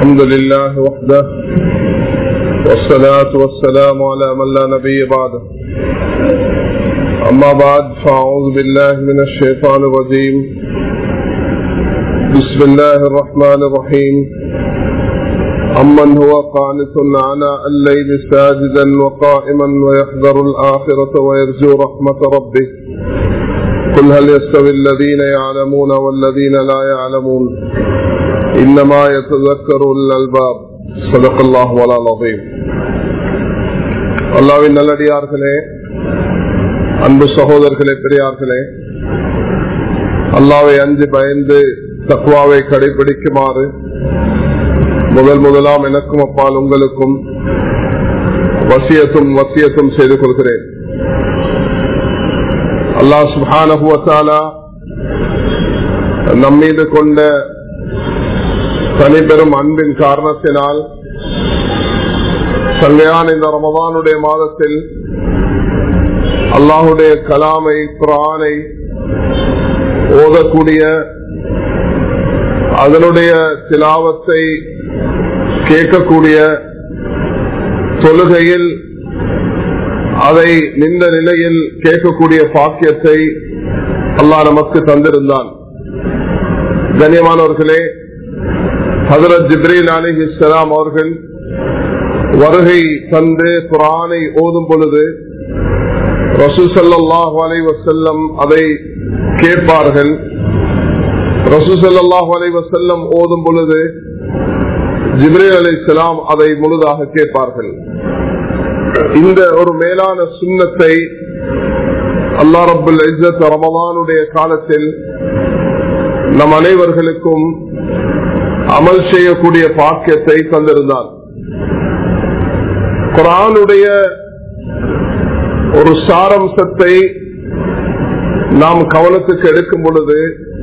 الحمد لله وحده والصلاة والسلام على من لا نبي بعده أما بعد فأعوذ بالله من الشيطان الرجيم بسم الله الرحمن الرحيم أمن هو قانت عناء الليل ساجدا وقائما ويحذر الآخرة ويرجو رحمة ربه قل هل يستوي الذين يعلمون والذين لا يعلمون إنما يتذكر الألباب صدق الله ولا العظيم அல்லாவின் நல்லடியார்களே அன்பு சகோதரர்களே பெரியார்களே அல்லாவை அஞ்சு பயந்து தக்குவாவை கடைபிடிக்குமாறு முதல் முதலாம் எனக்கும் அப்பால் உங்களுக்கும் வசியத்தும் வசியத்தும் செய்து கொள்கிறேன் அல்லாஹ் சுபானகுவத்தாலா நம்மீது கொண்ட தனிபெரும் அன்பின் காரணத்தினால் சங்கையான இந்த ரமதானுடைய மாதத்தில் அல்லாஹுடைய கலாமை குரானை ஓதக்கூடிய அதனுடைய திலாவத்தை கேட்கக்கூடிய தொழுகையில் அதை நின்ற நிலையில் கேட்கக்கூடிய பாக்கியத்தை அல்லாஹ் நமக்கு தந்திருந்தான் கண்ணியமானவர்களே ஹசரத் ஜிப்ரீல் அலி இஸ்லாம் அவர்கள் வருகை தந்து குரானை ஓதும் பொழுது ரசூசல்லாஹு அலை வசல்லம் அதை கேட்பார்கள் ரசூசல்லாஹு அலை வசல்லம் ஓதும் பொழுது ஜிப்ரேல் அலி இஸ்லாம் அதை முழுதாக கேட்பார்கள் இந்த ஒரு மேலான சுண்ணத்தை அல்லா ரபுல் இஸ்ஸத் ரமதானுடைய காலத்தில் நம் அனைவர்களுக்கும் அமல் செய்யக்கூடிய பாக்கியத்தை தந்திருந்தார் குரானுடைய ஒரு சாரம்சத்தை நாம் கவனத்துக்கு எடுக்கும் பொழுது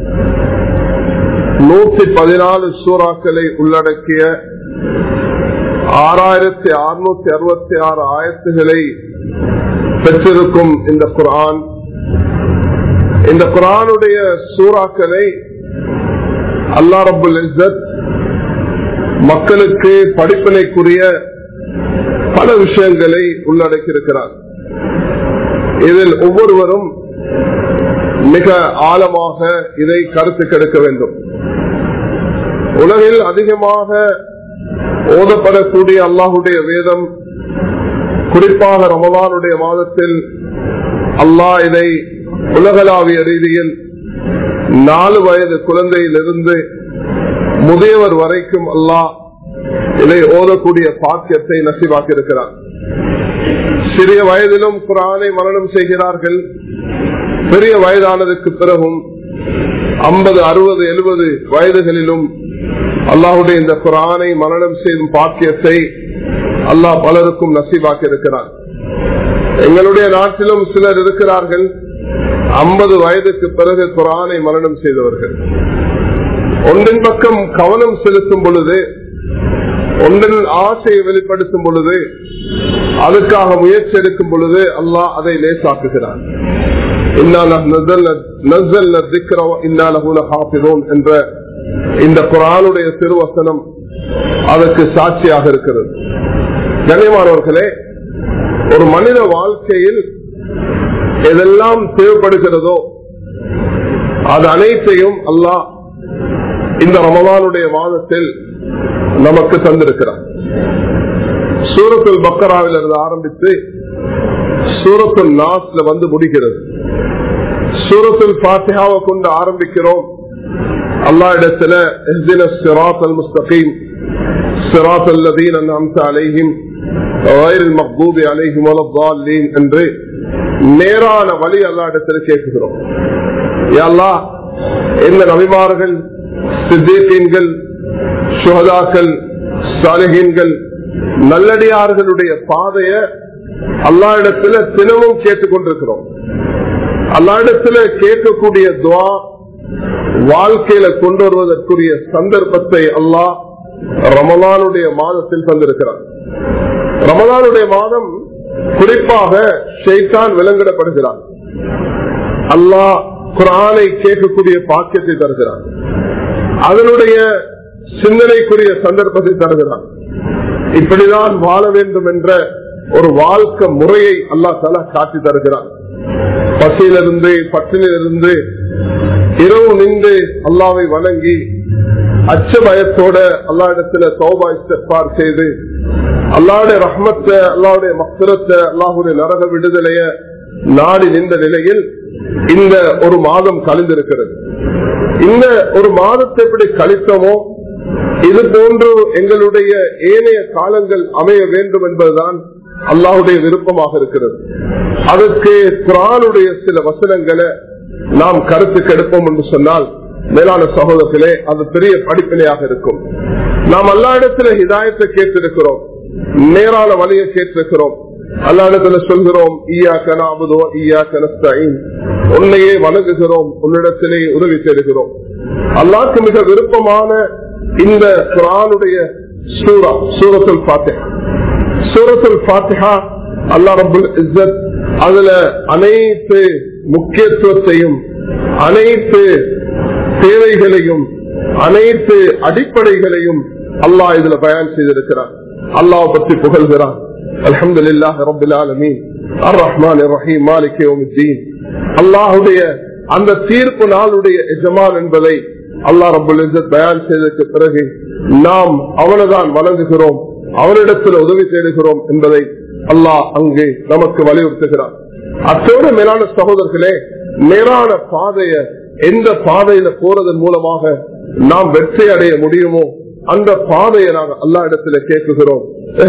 நூத்தி பதினாலு சூறாக்களை உள்ளடக்கிய ஆறாயிரத்தி அறுநூத்தி அறுபத்தி ஆறு ஆயிரத்துகளை பெற்றிருக்கும் இந்த குரான் இந்த குரானுடைய சூறாக்களை அல்லா ரபுல் இஸ்ஸத் மக்களுக்கு படிப்பினைக்குரிய பல விஷயங்களை உள்ளடக்கியிருக்கிறார் இதில் ஒவ்வொருவரும் மிக ஆழமாக இதை கருத்து கெடுக்க வேண்டும் உலகில் அதிகமாக ஓதப்படக்கூடிய அல்லாஹுடைய வேதம் குறிப்பாக ரமதானுடைய மாதத்தில் அல்லாஹ் இதை உலகளாவிய ரீதியில் நாலு வயது குழந்தையிலிருந்து முதியவர் வரைக்கும் அல்லாஹ் இதை ஓதக்கூடிய பாக்கியத்தை நசிவாக்கி இருக்கிறார் சிறிய வயதிலும் குரானை மரணம் செய்கிறார்கள் பெரிய வயதானதுக்கு பிறகும் ஐம்பது அறுபது எழுபது வயதுகளிலும் அல்லாஹுடைய இந்த குரானை மரணம் செய்யும் பாக்கியத்தை அல்லாஹ் பலருக்கும் நசீபாக்கி இருக்கிறார் எங்களுடைய நாட்டிலும் சிலர் இருக்கிறார்கள் ஐம்பது வயதுக்கு பிறகு குரானை மரணம் செய்தவர்கள் ஒன்றின் பக்கம் கவனம் செலுத்தும் பொழுது ஒன்றின் ஆசையை வெளிப்படுத்தும் பொழுது அதுக்காக முயற்சி எடுக்கும் பொழுது அல்லாஹ் அதை லேசாக்குகிறார் என்ற இந்த குரானுடைய திருவசனம் அதற்கு சாட்சியாக இருக்கிறது கண்ணியமானவர்களே ஒரு மனித வாழ்க்கையில் எதெல்லாம் தேவைப்படுகிறதோ அது அனைத்தையும் அல்லாஹ் இந்த ரமவானுடைய மாதத்தில் நமக்கு தந்திருக்கிறார் சூரத்துல் பக்கராவில் இருந்து ஆரம்பித்து சூரத்துல் நாஸ்ல வந்து முடிக்கிறது சூரத்துல் பாத்தியாவை கொண்டு ஆரம்பிக்கிறோம் அல்லா இடத்துல சிராத் அல் முஸ்தகீம் சிராத் அல்லதீன் அன்அம்த அலைஹிம் غير المغضوب عليهم ولا الضالين என்று நேரான வழி அல்லா இடத்துல கேட்கிறோம் யா இந்த நபிமார்கள் சித்தீன்கள் சுகதாக்கள் சாலிகீன்கள் நல்லடியார்களுடைய பாதைய அல்லா இடத்துல தினமும் கேட்டுக்கொண்டிருக்கிறோம் அல்லா இடத்துல கேட்கக்கூடிய துவா வாழ்க்கையில கொண்டு வருவதற்குரிய சந்தர்ப்பத்தை அல்லாஹ் ரமலானுடைய மாதத்தில் தந்திருக்கிறார் ரமலானுடைய மாதம் குறிப்பாக ஷெய்தான் விலங்கிடப்படுகிறார் அல்லாஹ் குரானை கேட்கக்கூடிய பாக்கியத்தை தருகிறார் அதனுடைய சிந்தனைக்குரிய சந்தர்ப்பத்தை தருகிறான் இப்படிதான் வாழ வேண்டும் என்ற ஒரு வாழ்க்கை முறையை அல்லா தலா காட்டி தருகிறான் பசியிலிருந்து பட்டினிலிருந்து இரவு நின்று அல்லாவை வணங்கி அச்ச பயத்தோட அல்லா இடத்துல சௌபா இஸ்தார் செய்து அல்லாவுடைய ரஹ்மத்தை அல்லாவுடைய மக்ரத்தை அல்லாஹுடைய நரக விடுதலைய நாடி நின்ற நிலையில் இந்த ஒரு மாதம் கழிந்திருக்கிறது இந்த ஒரு மாதத்தை எப்படி கழித்தோமோ இது போன்று எங்களுடைய ஏனைய காலங்கள் அமைய வேண்டும் என்பதுதான் அல்லாஹுடைய விருப்பமாக இருக்கிறது அதற்கு குரானுடைய சில வசனங்களை நாம் கருத்துக்கு எடுப்போம் என்று சொன்னால் மேலான சகோதரர்களே அது பெரிய படிப்பினையாக இருக்கும் நாம் எல்லா இடத்துல ஹிதாயத்தை கேட்டிருக்கிறோம் நேரான வழியை கேட்டிருக்கிறோம் அல்லா இடத்துல சொல்கிறோம் ஈயா கனாபுதோ ஈயா கனஸ்தாயின் உன்னையே வணங்குகிறோம் உன்னிடத்திலே உதவி தேடுகிறோம் அல்லாக்கு மிக விருப்பமான இந்த குரானுடைய சூரா சூரத்துல் பாத்திஹா சூரத்துல் பாத்திஹா அல்லா ரபுல் இஸ்ஸத் அதுல அனைத்து முக்கியத்துவத்தையும் அனைத்து தேவைகளையும் அனைத்து அடிப்படைகளையும் அல்லாஹ் இதுல பயன் செய்திருக்கிறார் அல்லாஹ் பற்றி புகழ்கிறார் அலமது இல்லாஹ் ரபுல் ஆலமீன் அர் ரஹ்மான் ரஹீம் மாலிக் யௌமித்தீன் அல்லாஹுடைய அந்த தீர்ப்பு நாளுடைய எஜமான் என்பதை அல்லாஹ் ரபுல் இஸ்ஸத் பயான் செய்ததற்கு பிறகு நாம் அவனைதான் வழங்குகிறோம் அவனிடத்தில் உதவி தேடுகிறோம் என்பதை அல்லாஹ் அங்கே நமக்கு வலியுறுத்துகிறார் அத்தோடு மேலான சகோதரர்களே நேரான பாதைய எந்த பாதையில போறதன் மூலமாக நாம் வெற்றி அடைய முடியுமோ அந்த பாதையை நாங்கள் அல்லா இடத்துல கேட்குகிறோம்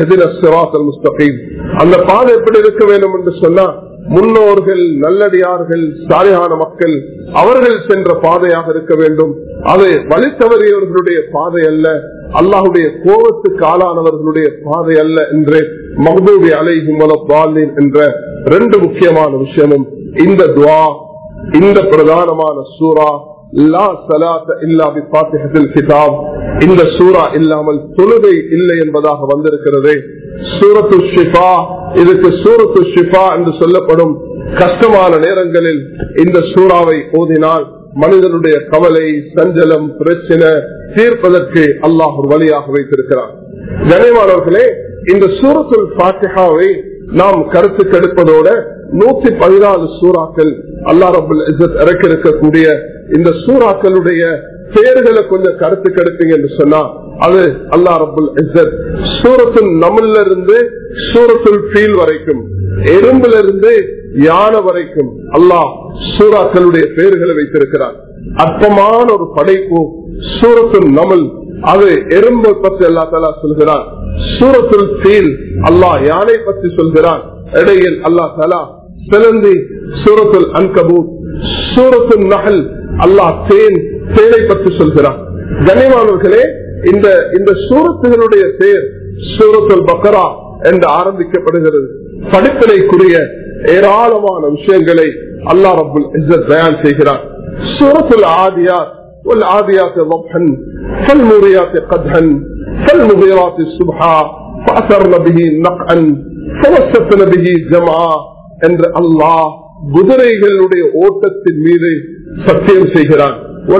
அந்த பாதை எப்படி இருக்க வேண்டும் என்று சொன்னா முன்னோர்கள் நல்லடியார்கள் சாலையான மக்கள் அவர்கள் சென்ற பாதையாக இருக்க வேண்டும் அது வழித்தவறியவர்களுடைய பாதை அல்ல அல்லாஹுடைய கோபத்துக்கு ஆளானவர்களுடைய பாதை அல்ல என்று மஹபூபி அலைஹிம் என்ற ரெண்டு முக்கியமான விஷயமும் இந்த துவா இந்த பிரதானமான சூரா லா சலாத்த இல்லா பிபாத்திஹத்தில் கிதாப் இந்த சூரா இல்லாமல் தொழுகை இல்லை என்பதாக வந்திருக்கிறது சூரத்து ஷிஃபா இதுக்கு சூரத்து ஷிஃபா என்று சொல்லப்படும் கஷ்டமான நேரங்களில் இந்த சூறாவை ஓதினால் மனிதனுடைய கவலை சஞ்சலம் பிரச்சனை தீர்ப்பதற்கு அல்லாஹ் ஒரு வழியாக வைத்திருக்கிறார் கனிமானவர்களே இந்த சூரத்துல் பாத்திகாவை நாம் கருத்து கெடுப்பதோட நூத்தி பதினாலு சூறாக்கள் அல்லா ரபுல் இசத் இறக்க இருக்கக்கூடிய இந்த சூறாக்களுடைய பெயர்களை கொஞ்சம் கருத்து கெடுப்பீங்க என்று சொன்னா அது அல்லா ரபுல் இசத் சூரத்துல் நம்மள இருந்து சூரத்துல் ஃபீல் வரைக்கும் எறும்புல இருந்து யானை வரைக்கும் அல்லாஹ் சூறாக்களுடைய பெயர்களை வைத்திருக்கிறார் அற்பமான ஒரு படைப்பு சூரத்துல் நமல் அது எறும்பை பற்றி அல்லா தலா சொல்கிறார் சூரத்துல் ஃபீல் அல்லாஹ் யானை பற்றி சொல்கிறான் இடையில் அல்லா தலா சிலந்தி சூரத்துல் அன்கபூத் சூரத்துல் நகல் அல்லாஹ் தேன் தேனை பற்றி சொல்கிறான் கனிமானவர்களே இந்த இந்த சூரத்துகளுடைய பெயர் சூரத்துல் பக்கரா என்று ஆரம்பிக்கப்படுகிறது படிப்பினைக்குரிய ஏராளமான விஷயங்களை அல்லா ரபுல் இஸ்ஸத் பயான் செய்கிறார் சூரத்துல் ஆதியாத் والعاديات ضبحا فالموريات قدحا فالمغيرات الصبحا فأثرن به نقعا فوسطن به جمعا என்று அல்லாஹ் குதிரைகளுடைய ஓட்டத்தின் மீது சத்தியம் செய்கிறான்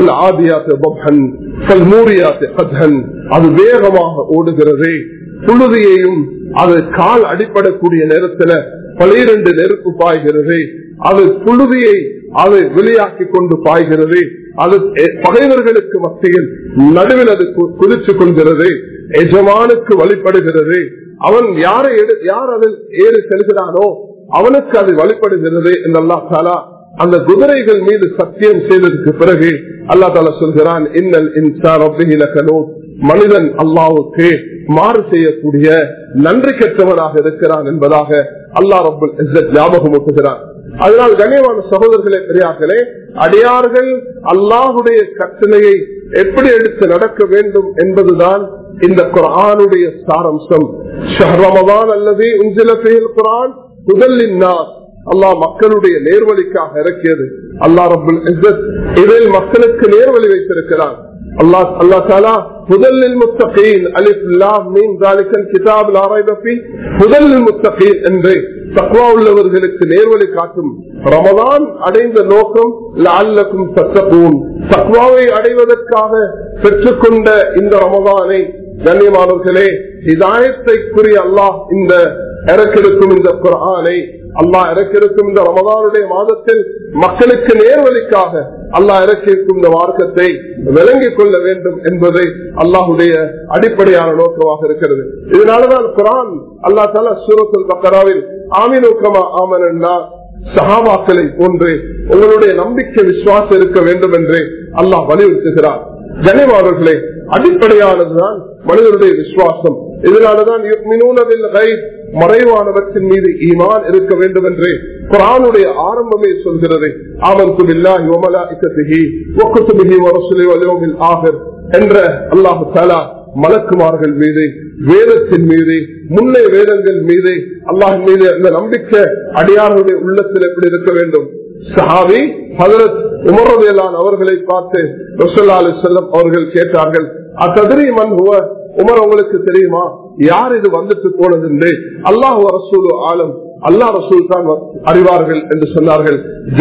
அது வேகமாக ஓடுகிறது புழுதியையும் அது கால் அடிப்படக்கூடிய நேரத்தில் பனிரெண்டு நெருப்பு பாய்கிறது அது புழுதியை அது வெளியாக்கி கொண்டு பாய்கிறது அது பகைவர்களுக்கு மத்தியில் நடுவில் அது குதிச்சு கொள்கிறது எஜமானுக்கு வழிபடுகிறது அவன் யாரை யார் அதில் ஏறி செல்கிறானோ அவனுக்கு அது வழிபடுகிறது என்றல்லா தாலா அந்த குதிரைகள் மீது சத்தியம் செய்ததற்கு பிறகு அல்லா தாலா சொல்கிறான் இன்னல் இன்சான் மனிதன் அல்லாவுக்கு மாறு செய்யக்கூடிய நன்றி கெட்டவனாக இருக்கிறான் என்பதாக அல்லா ரபுல் ஞாபகம் ஊட்டுகிறான் அதனால் கண்ணியமான சகோதரர்களே பெரியார்களே அடியார்கள் அல்லாஹுடைய கட்டளையை எப்படி எடுத்து நடக்க வேண்டும் என்பதுதான் இந்த குரானுடைய சாரம்சம் ஷஹ்ரமதான் அல்லது உஞ்சிலத்தையில் குரான் முதலின் அல்லாஹ் மக்களுடைய நேர்வழிக்காக இறக்கியது அல்லா ரபுல் இதில் மக்களுக்கு நேர்வழி வைத்திருக்கிறான் الله الله تعالى هدى للمتقين الف لام ميم ذلك الكتاب لا ريب فيه هدى للمتقين என்று தக்வா உள்ளவர்களுக்கு நேர்வழி காட்டும் ரமதான் அடைந்த நோக்கம் லஅல்லக்கும் தத்தகூன் தக்வாவை அடைவதற்காக பெற்றுக்கொண்ட இந்த ரமதானை கண்ணியமானவர்களே இதாயத்தைக்குரிய அல்லாஹ் இந்த இறக்கிருக்கும் இந்த குரானை அல்லாஹ் இறக்கிருக்கும் இந்த ரமதானுடைய மாதத்தில் மக்களுக்கு நேர்வழிக்காக அல்லாஹ் இறக்கிருக்கும் இந்த மார்க்கத்தை விளங்கிக் கொள்ள வேண்டும் என்பது அல்லாஹுடைய அடிப்படையான நோக்கமாக இருக்கிறது இதனாலதான் குரான் அல்லா தாலா சூரத்துல் பக்கராவில் ஆமினோக்கமா ஆமனா சகாபாக்களை போன்று உங்களுடைய நம்பிக்கை விசுவாசம் இருக்க வேண்டும் என்று அல்லாஹ் வலியுறுத்துகிறார் கனிமானவர்களே அடிப்படையானதுதான் மனிதனுடைய விசுவாசம் இதனாலதான் மறைவானவற்றின் மீது ஈமான் இருக்க வேண்டும் என்று குரானுடைய ஆரம்பமே சொல்கிறது என்ற அல்லாஹு தாலா மலக்குமார்கள் மீது வேதத்தின் மீது முன்னே வேதங்கள் மீது அல்லாஹின் மீது அந்த நம்பிக்கை அடியார்களுடைய உள்ளத்தில் எப்படி இருக்க வேண்டும் சஹாவி ஹதரத் உமரவேலான் அவர்களை பார்த்து ரசல்லா அலி செல்லம் அவர்கள் கேட்டார்கள் அத்ததிரி மண் உமர் உங்களுக்கு தெரியுமா யார் இது வந்துட்டு போனது என்று அல்லாஹ் ரசூலு ஆலம் அல்லா ரசூல் தான் அறிவார்கள் என்று சொன்னார்கள்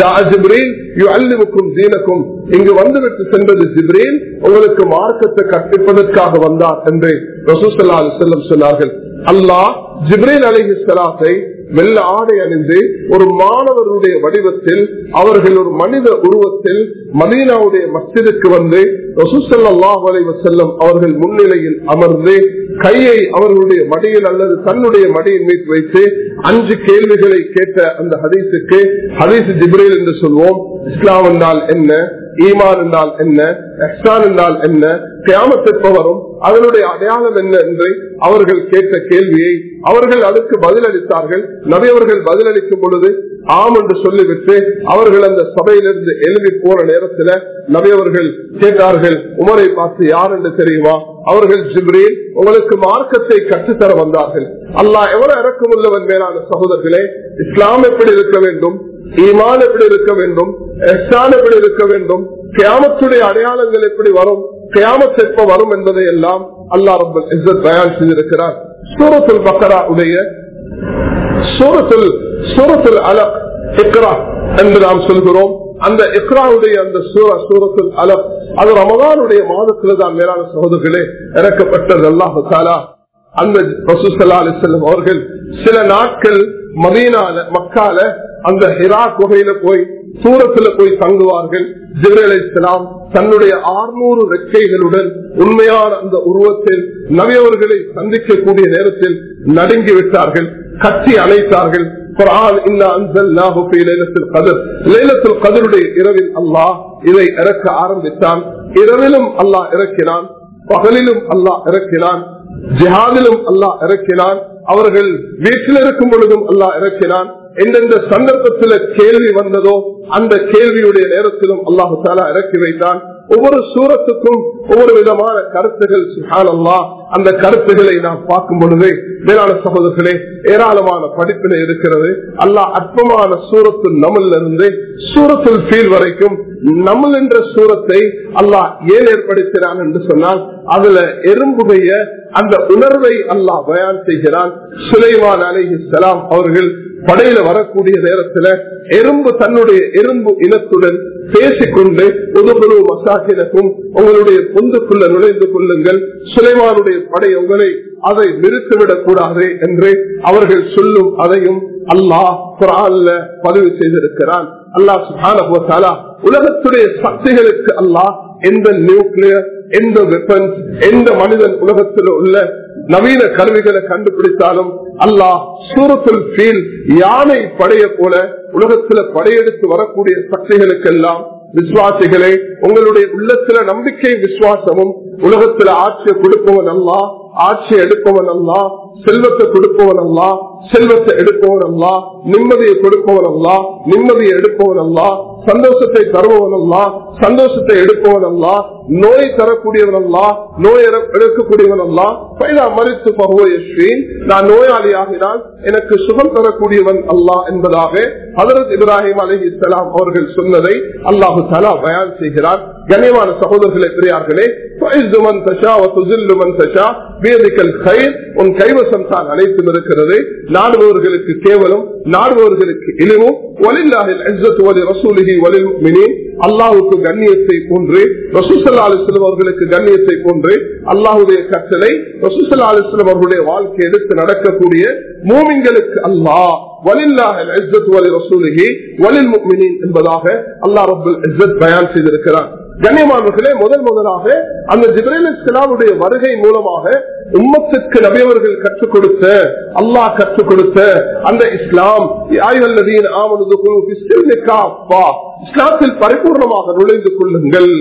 தீனக்கும் இங்கு வந்துவிட்டு சென்றது ஜிப்ரீல் உங்களுக்கு மார்க்கத்தை கற்பிப்பதற்காக வந்தார் என்று ரசூசல்லா செல்லம் சொன்னார்கள் அல்லாஹ் ஜிப்ரீல் அலிஹி சலாத்தை வெள்ள ஆடை அணிந்து ஒரு மாணவருடைய வடிவத்தில் அவர்கள் ஒரு மனித உருவத்தில் மதீனாவுடைய மஸ்ஜிதுக்கு வந்து ரசூசல்லாஹ் செல்லம் அவர்கள் முன்னிலையில் அமர்ந்து கையை அவர்களுடைய மடியில் அல்லது தன்னுடைய மடியின் மீது வைத்து அஞ்சு கேள்விகளை கேட்ட அந்த ஹதீஸுக்கு ஹதீஸ் ஜிப்ரேல் என்று சொல்வோம் இஸ்லாம் என்றால் என்ன ஈமான் என்றால் என்ன எஹ்சான் என்றால் என்ன கியாமத்திற்கு வரும் அதனுடைய அடையாளம் என்ன என்று அவர்கள் கேட்ட கேள்வியை அவர்கள் அதுக்கு பதிலளித்தார்கள் நபியவர்கள் பதிலளிக்கும் பொழுது ஆம் என்று சொல்லிவிட்டு அவர்கள் அந்த சபையிலிருந்து எழுதி போற நேரத்தில் நபியவர்கள் கேட்டார்கள் உமரை பார்த்து யார் என்று தெரியுமா அவர்கள் ஜிப்ரீல் உங்களுக்கு மார்க்கத்தை கற்றுத்தர வந்தார்கள் அல்லாஹ் எவ்வளவு இறக்கம் உள்ளவன் மேலான சகோதரர்களே இஸ்லாம் எப்படி இருக்க வேண்டும் ஈமான் எப்படி இருக்க வேண்டும் எஹ்சான் எப்படி இருக்க வேண்டும் கியாமத்துடைய அடையாளங்கள் எப்படி வரும் கியாமத் எப்ப வரும் என்பதை எல்லாம் அல்லா ரபுல் இஸ்ஸத் பயன் செய்திருக்கிறார் சூரத்துல் பக்கரா உடைய சூரத்துல் சூரத்துல் அலக் இக்ரா என்று நாம் சொல்கிறோம் அந்த இக்ராவுடைய அந்த சூர சூரத்துல் அலக் அது ரமதானுடைய மாதத்தில் தான் மேலான சகோதரர்களே இறக்கப்பட்டது அல்லாஹு தாலா அந்த ரசூசல்லா அலிசல்லம் அவர்கள் சில நாட்கள் மதீனால மக்கால அந்த ஹிரா குகையில போய் சூரத்துல போய் தங்குவார்கள் ஜிப்ரேல் இஸ்லாம் தன்னுடைய ஆறுநூறு ரெக்கைகளுடன் உண்மையான அந்த உருவத்தில் நவியவர்களை சந்திக்கக்கூடிய நேரத்தில் நடுங்கி விட்டார்கள் கட்டி அணைத்தார்கள் இரவில் அல்லாஹ் இதை இறக்க ஆரம்பித்தான் இரவிலும் அல்லாஹ் இறக்கினான் பகலிலும் அல்லாஹ் இறக்கினான் ஜிஹாதிலும் அல்லாஹ் இறக்கினான் அவர்கள் வீட்டில் இருக்கும் பொழுதும் அல்லாஹ் இறக்கினான் எந்தெந்த சந்தர்ப்பத்தில் கேள்வி வந்ததோ அந்த கேள்வியுடைய நேரத்திலும் அல்லாஹு தாலா இறக்கி வைத்தான் ஒவ்வொரு சூரத்துக்கும் ஒவ்வொரு விதமான கருத்துகள் சுகானல்லா அந்த கருத்துக்களை நாம் பார்க்கும் பொழுது மேலான சகோதரர்களே ஏராளமான படிப்பினை இருக்கிறது அல்லாஹ் அற்பமான சூரத்து நமல் இருந்து சூரத்துல் ஃபீல் வரைக்கும் நமல் என்ற சூரத்தை அல்லாஹ் ஏன் ஏற்படுத்தினான் என்று சொன்னால் அதுல எறும்புடைய அந்த உணர்வை அல்லாஹ் பயான் செய்கிறான் சுலைமான் அலஹி சலாம் அவர்கள் படையில வரக்கூடிய நேரத்துல எறும்பு தன்னுடைய எறும்பு இனத்துடன் பேசிக்கொண்டு உதவுழு மசாக்கினக்கும் உங்களுடைய பொந்துக்குள்ள நுழைந்து கொள்ளுங்கள் சுலைமானுடைய படை உங்களை அதை நிறுத்திவிடக் கூடாது என்று அவர்கள் சொல்லும் அதையும் அல்லாஹ் குரான்ல பதிவு செய்திருக்கிறான் அல்லாஹ் சுபான உலகத்துடைய சக்திகளுக்கு அல்லாஹ் எந்த நியூக்ளியர் எந்த வெப்பன்ஸ் எந்த மனிதன் உலகத்தில் உள்ள நவீன கருவிகளை கண்டுபிடித்தாலும் அல்லாஹ் சூரத்துல் ஃபீல் யானை படைய போல உலகத்துல படையெடுத்து வரக்கூடிய சக்திகளுக்கெல்லாம் விசுவாசிகளே உங்களுடைய உள்ளத்துல நம்பிக்கை விசுவாசமும் உலகத்துல ஆட்சியை கொடுப்பவன் அல்லா ஆட்சி எடுப்பவன் அல்லா செல்வத்தை கொடுப்பவன் அல்லா செல்வத்தை எடுப்பவன் அல்லா நிம்மதியை கொடுப்பவன் அல்லா நிம்மதியை எடுப்பவன் அல்லா சந்தோஷத்தை தருபவன் அல்லா சந்தோஷத்தை எடுப்பவன் அல்லா நோய் தரக்கூடியவன் அல்லா நோய் எடுக்கக்கூடியவன் அல்லா பைலா மறித்து பகுவயஸ்ரீன் நான் நோயாளி ஆகினால் எனக்கு சுகம் தரக்கூடியவன் அல்லா என்பதாக ஹதரத் இப்ராஹிம் அலி இஸ்லாம் அவர்கள் சொன்னதை அல்லாஹு தலா பயான் செய்கிறார் கண்ணியமான சகோதரர்களை பெரியார்களே உன் கைவசம் தான் அனைத்தும் இருக்கிறது நாடுபவர்களுக்கு கேவலம் நாடுபவர்களுக்கு இழிவும் அல்லாவுக்கு கண்ணியத்தை போன்று ரசூசல்லா அலிஸ்லம் அவர்களுக்கு கண்ணியத்தை போன்று அல்லாஹுடைய கட்டளை ரசூசல்லா அலிஸ்லம் அவர்களுடைய வாழ்க்கை எடுத்து நடக்கக்கூடிய மூமிங்களுக்கு அல்லாஹ் என்பதாக அல்லா ரபுல் பயன் செய்திருக்கிறார் கண்ணியமானவர்களே முதல் முதலாக அந்த ஜிப்ரேல் இஸ்லாமுடைய வருகை மூலமாக உம்மத்துக்கு நபியவர்கள் கற்றுக் கொடுத்த அல்லாஹ் கற்றுக் கொடுத்த அந்த இஸ்லாம் இஸ்லாத்தில் பரிபூர்ணமாக நுழைந்து கொள்ளுங்கள்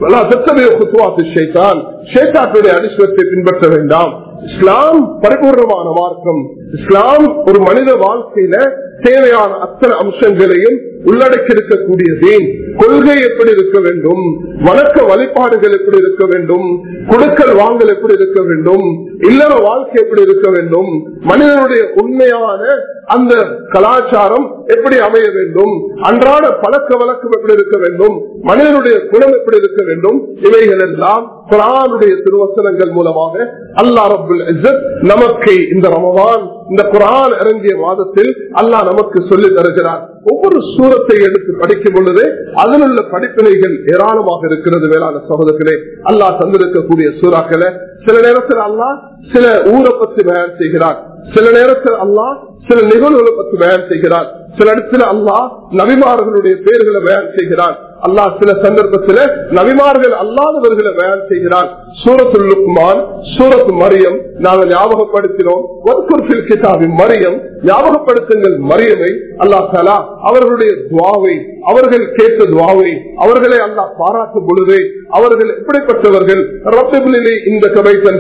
அடிசுவத்தை பின்பற்ற வேண்டாம் இஸ்லாம் பரிபூர்ணமான மார்க்கம் இஸ்லாம் ஒரு மனித வாழ்க்கையில தேவையான அத்தனை அம்சங்களையும் உள்ளடக்கி இருக்கக்கூடியது கொள்கை எப்படி இருக்க வேண்டும் வணக்க வழிபாடுகள் எப்படி இருக்க வேண்டும் கொடுக்கல் வாங்கல் எப்படி இருக்க வேண்டும் இல்லற வாழ்க்கை எப்படி இருக்க வேண்டும் மனிதனுடைய உண்மையான அந்த கலாச்சாரம் எப்படி அமைய வேண்டும் அன்றாட பழக்க வழக்கம் எப்படி இருக்க வேண்டும் மனிதனுடைய குணம் எப்படி இருக்க வேண்டும் இவைகள் எல்லாம் குரானுடைய திருவசனங்கள் மூலமாக அல்லா ரபுல் நமக்கு இந்த ரமவான் இந்த குரான் இறங்கிய மாதத்தில் அல்லாஹ் நமக்கு சொல்லி தருகிறார் ஒவ்வொரு சூரத்தை எடுத்து படிக்கும் பொழுது அதில் உள்ள படிப்பினைகள் ஏராளமாக இருக்கிறது வேளாண் சகோதரர்களே அல்லாஹ் தந்திருக்கக்கூடிய சூறாக்களை சில நேரத்தில் அல்லாஹ் சில ஊரை பற்றி பயன் செய்கிறார் சில நேரத்தில் அல்லாஹ் சில நிகழ்வுகளை பற்றி பயன் செய்கிறார் சில இடத்துல அல்லாஹ் நபிமார்களுடைய பெயர்களை பயன் செய்கிறார் அல்லாஹ் சில சந்தர்ப்பத்தில் நபிமார்கள் அல்லாதவர்களை பயன் செய்கிறார் சூரத்து லுக்மான் சூரத்து மரியம் நாங்கள் ஞாபகப்படுத்தினோம் கிதாபின் மரியம் ஞாபகப்படுத்துங்கள் மரியமை அல்லா தலா அவர்களுடைய துவாவை அவர்கள் கேட்ட துவாவை அவர்களை அல்லாஹ் பாராட்டும் பொழுது அவர்கள் எப்படிப்பட்டவர்கள் ரத்தபிலே இந்த கபைத்தன்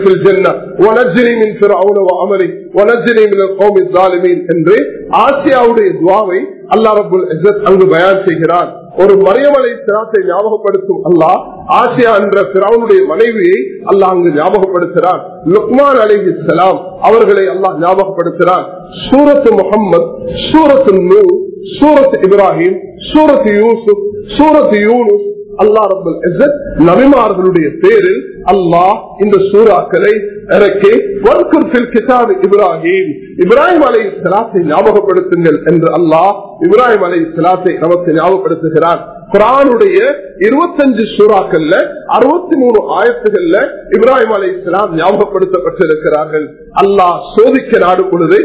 அமரி என்று ஆசியாவுடைய துவாவை அல்லா ரபுல் அங்கு பயான் செய்கிறார் ஒரு மரியமலை சிராத்தை ஞாபகப்படுத்தும் அல்லாஹ் ஆசியா என்ற பிறவனுடைய மனைவியை அல்லாஹ் அங்கு ஞாபகப்படுத்துகிறார் லுக்மான் அலி இஸ்லாம் அவர்களை அல்லாஹ் ஞாபகப்படுத்துகிறார் சூரத்து முகம்மது சூரத்து நூ சூரத் இப்ராஹிம் சூரத் யூசுப் சூரத் யூனுஸ் அல்லா ரபுல் நபிமார்களுடைய பேரில் அல்லாஹ் இந்த சூறாக்களை இறக்கி இப்ராஹிம் இப்ராஹிம் அலை சலாத்தை ஞாபகப்படுத்துங்கள் என்று அல்லாஹ் இப்ராஹிம் அலை சலாத்தை நமக்கு ஞாபகப்படுத்துகிறார் குரானுடைய இருபத்தஞ்சு சூறாக்கள்ல அறுபத்தி மூணு ஆயத்துகள்ல இப்ராஹிம் அலை இஸ்லாம் ஞாபகப்படுத்தப்பட்டிருக்கிறார்கள் அல்லாஹ் சோதிக்க நாடு பொழுது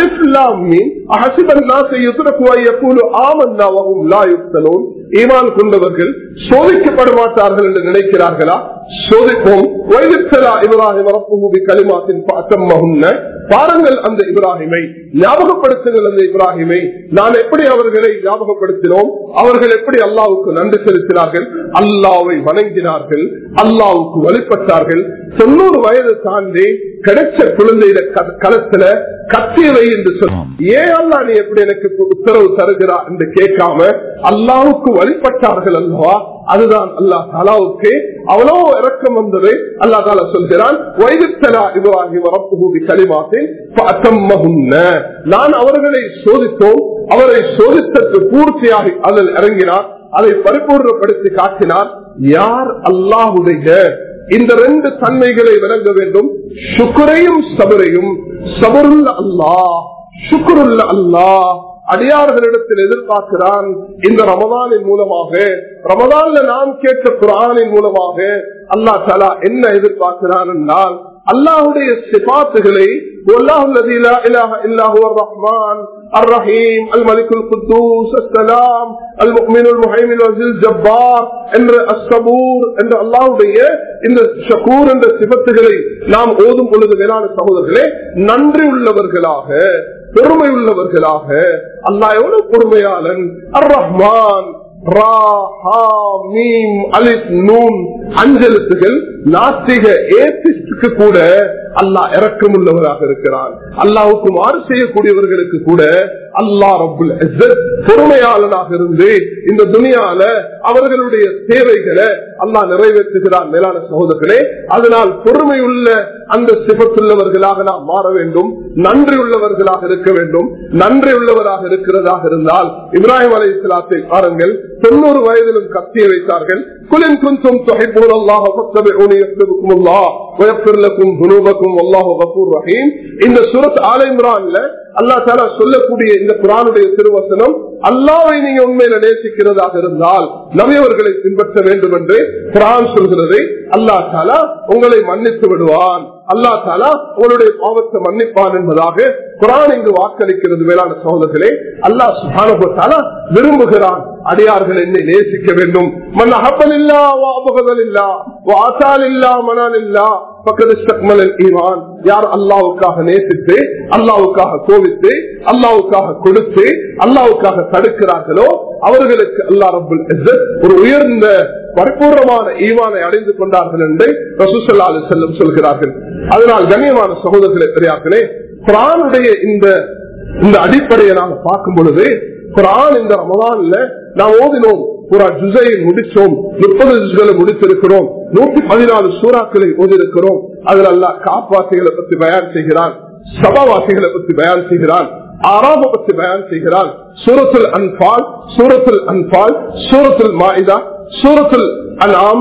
ஈமான் கொண்டவர்கள் சோதிக்கப்பட மாட்டார்கள் என்று நினைக்கிறார்களா சோதிப்போம் இப்ராஹிம் களிமாத்தின் பாருங்கள் அந்த இப்ராஹிமை ஞாபகப்படுத்துங்கள் அந்த இப்ராஹிமை நான் எப்படி அவர்களை ஞாபகப்படுத்தினோம் அவர்கள் எப்படி அல்லாவுக்கு நன்றி செலுத்தினார்கள் அல்லாவை வணங்கினார்கள் அல்லாவுக்கு வழிபட்டார்கள் தொண்ணூறு வயது தாண்டி கிடைச்ச குழந்தையில களத்துல கத்தியவை என்று சொல்ல ஏன் அல்லா நீ எப்படி எனக்கு உத்தரவு தருகிறா என்று கேட்காம அல்லாவுக்கு வழிபட்டார்கள் அல்லவா அதுதான் அல்லா தாலாவுக்கு அவ்வளோ இறக்கம் வந்தது அல்லா தாலா சொல்கிறான் வைகுத்தலா இவ்வாகி வரப்புகூடி களிமாத்தேன் நான் அவர்களை சோதித்தோம் அவரை சோதித்தற்கு பூர்த்தியாகி அதில் இறங்கினார் அதை பரிபூர்ணப்படுத்தி காட்டினார் யார் அல்லாஹுடைய இந்த ரெண்டு தன்மைகளை விளங்க வேண்டும் சுக்குரையும் சபரையும் சபருள்ள அல்லா சுக்குருள்ள அல்லா அடியார்களிடத்தில் எதிர்பார்க்கிறான் இந்த ரமதானின் மூலமாக ரமதான்ல நாம் கேட்ட குரானின் மூலமாக அல்லா தலா என்ன எதிர்பார்க்கிறான் என்றால் அல்லாஹுடைய சிபாத்துகளை الرحمن الرحيم الملك القدوس السلام المؤمن المهيمن العزيز الجبار என்ற அஸ்தபூர் என்ற அல்லாவுடைய இந்த ஷகூர் என்ற சிபத்துகளை நாம் ஓதும் பொழுது மேலான சகோதரர்களே நன்றி உள்ளவர்களாக பெருமை உள்ளவர்களாக அல்லா எவ்வளவு பொறுமையாளன் அர் ரஹ்மான் அஞ்செழுத்துகள் நாஸ்திக ஏத்திஸ்டுக்கு கூட அல்லாஹ் இறக்கம் உள்ளவராக இருக்கிறான் அல்லாவுக்கு மாறு செய்யக்கூடியவர்களுக்கு கூட அல்லா ரபுல் பொறுமையாளனாக இருந்து இந்த துணியால அவர்களுடைய தேவைகளை அல்லாஹ் நிறைவேற்றுகிறான் மேலான சகோதரர்களே அதனால் பொறுமை உள்ள அந்த சிபத்துள்ளவர்களாக நாம் மாற வேண்டும் நன்றி உள்ளவர்களாக இருக்க வேண்டும் நன்றி உள்ளவராக இருக்கிறதாக இருந்தால் இப்ராஹிம் அலை இஸ்லாத்தை பாருங்கள் தொண்ணூறு வயதிலும் கத்திய வைத்தார்கள் குலின் குந்தும் தொகை போனல்லாக இந்த சுரத் ஆலை இம்ரான்ல அல்லா தாலா சொல்லக்கூடிய இந்த குரானுடைய திருவசனம் அல்லாவை நீங்க உண்மையில நேசிக்கிறதாக இருந்தால் நவியவர்களை பின்பற்ற வேண்டும் என்று குரான் சொல்கிறது அல்லா தாலா உங்களை மன்னித்து விடுவான் அல்லா தாலா உங்களுடைய பாவத்தை மன்னிப்பான் என்பதாக குரான் இங்கு வாக்களிக்கிறது மேலான சகோதரர்களே அல்லா சுபானுபத்தாலா விரும்புகிறான் அடியார்கள் என்னை நேசிக்க வேண்டும் மன் அகப்பல் இல்லா அபகதல் இல்லா ஆசால் இல்லா மனால் இல்லா ஈமான் யார் அல்லாவுக்காக நேசித்து அல்லாவுக்காக கோவித்து அல்லாவுக்காக கொடுத்து அல்லாவுக்காக தடுக்கிறார்களோ அவர்களுக்கு அல்லா ரபுல் ஒரு உயர்ந்த பரிபூர்ணமான ஈவானை அடைந்து கொண்டார்கள் என்று ரசூசல்லா அலி செல்லம் சொல்கிறார்கள் அதனால் கண்ணியமான சகோதரர்களே பெரியார்களே குரானுடைய இந்த இந்த அடிப்படையை நாம பார்க்கும் பொழுது குரான் இந்த ரமதான்ல நாம் ஓதினோம் புறா ஜுசையை முடிச்சோம் முப்பது ஜுகளை முடித்திருக்கிறோம் நூத்தி பதினாலு சூறாக்களை ஓதிருக்கிறோம் அதில் அல்ல காப்பாசிகளை பற்றி பயன் செய்கிறான் சபாவாசிகளை பற்றி பயன் செய்கிறான் ஆறாம பற்றி பயன் செய்கிறான் சூரத்துல் அன்பால் சூரத்துல் அன்பால் சூரத்துல் மாயிதா சூரத்துல் அலாம்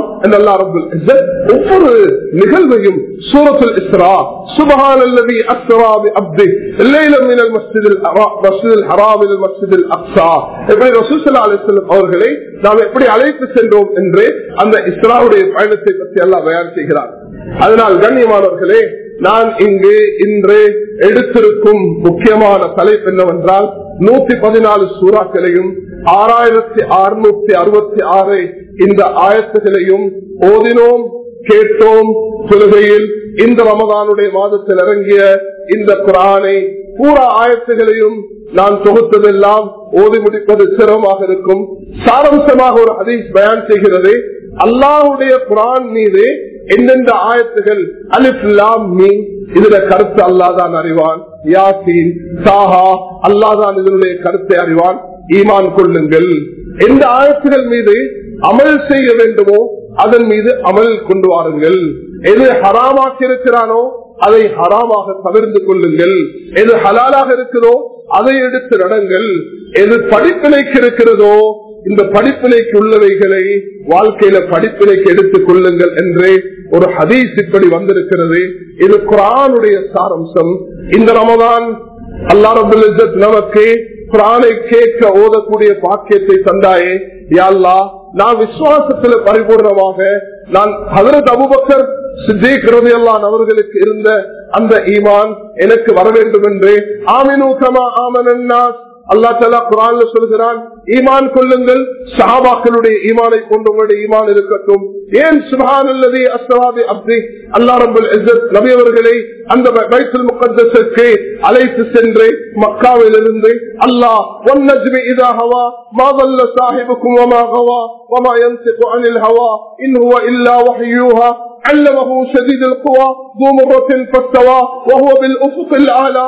ஒவ்வொரு நிகழ்வையும் சூரத்துல் இஸ்ரா சுபஹான் அல்லது அஸ்ராபி அப்தி இல்லையிலும் மினல் மஸ்ஜிதில் மஸ்ஜிதில் ஹராமில் மஸ்ஜிதில் அக்ஸா எப்படி ரசூசல்லா அலிஸ்லம் அவர்களை நாம் எப்படி அழைத்து சென்றோம் என்று அந்த இஸ்ராவுடைய பயணத்தை பற்றி எல்லாம் பயன் செய்கிறார் அதனால் கண்ணியமானவர்களே நான் இங்கு இன்று எடுத்திருக்கும் முக்கியமான தலைப்பு என்னவென்றால் நூத்தி பதினாலு சூறாக்களையும் ஆறாயிரத்தி அறுநூத்தி அறுபத்தி ஆறு இந்த ஆயத்துகளையும் ஓதினோம் கேட்டோம் தொழுகையில் இந்த ரமதானுடைய மாதத்தில் இறங்கிய இந்த குரானை பூரா ஆயத்துகளையும் நான் தொகுத்ததெல்லாம் ஓதி முடிப்பது சிரமமாக இருக்கும் சாரம்சமாக ஒரு ஹதீஸ் பயன் செய்கிறது அல்லாஹுடைய குரான் மீது எந்தெந்த ஆயத்துகள் அலிஃப்லாம் மீன் இதுல கருத்து அல்லாதான் அறிவான் யாசின் சாஹா அல்லாதான் இதனுடைய கருத்தை அறிவான் ஈமான் கொள்ளுங்கள் எந்த ஆயத்துகள் மீது அமல் செய்ய வேண்டுமோ அதன் மீது அமல் கொண்டு வாருங்கள் எது ஹராமாக்கி இருக்கிறானோ அதை ஹராமாக தவிர்த்து கொள்ளுங்கள் எது ஹலாலாக இருக்கிறதோ அதை எடுத்து நடங்கள் எது படிப்பினைக்கு இருக்கிறதோ இந்த படிப்பினைக்கு உள்ளவைகளை வாழ்க்கையில படிப்பினைக்கு எடுத்துக் கொள்ளுங்கள் என்று ஒரு ஹதீஸ் இப்படி வந்திருக்கிறது இது குரானுடைய சாரம்சம் இந்த ரமதான் அல்லா ரபுல் நமக்கு குரானை கேட்க ஓதக்கூடிய பாக்கியத்தை தந்தாயே யாழ்லா நான் விசுவாசத்துல பரிபூர்ணமாக நான் ஹதரத் அபுபக்கர் சித்தீக் ரவியல்லான் அவர்களுக்கு இருந்த அந்த ஈமான் எனக்கு வர வேண்டும் என்று ஆமினு கமா ஆமனாஸ் அல்லா தலா குரான் சொல்கிறான் ஈமான் கொள்ளுங்கள் சஹாபாக்களுடைய ஈமானை கொண்டு உங்களுடைய ஈமான் இருக்கட்டும் ஏன் சுபான் அல்லது அஸ்லாபி அப்தி அல்லா ரபுல் நபி அவர்களை அந்த பைத்துல் முகத்தற்கு அழைத்து சென்று மக்காவில் இருந்து அல்லாஹ் ஒன் நஜ்மி இதா ஹவா மாதல்ல சாஹிபுக்கும் வமா ஹவா وما ينطق عن الهوى إن هو إلا وحيوها علمه شديد القوى ذو مرة فاستوى وهو بالأفق الأعلى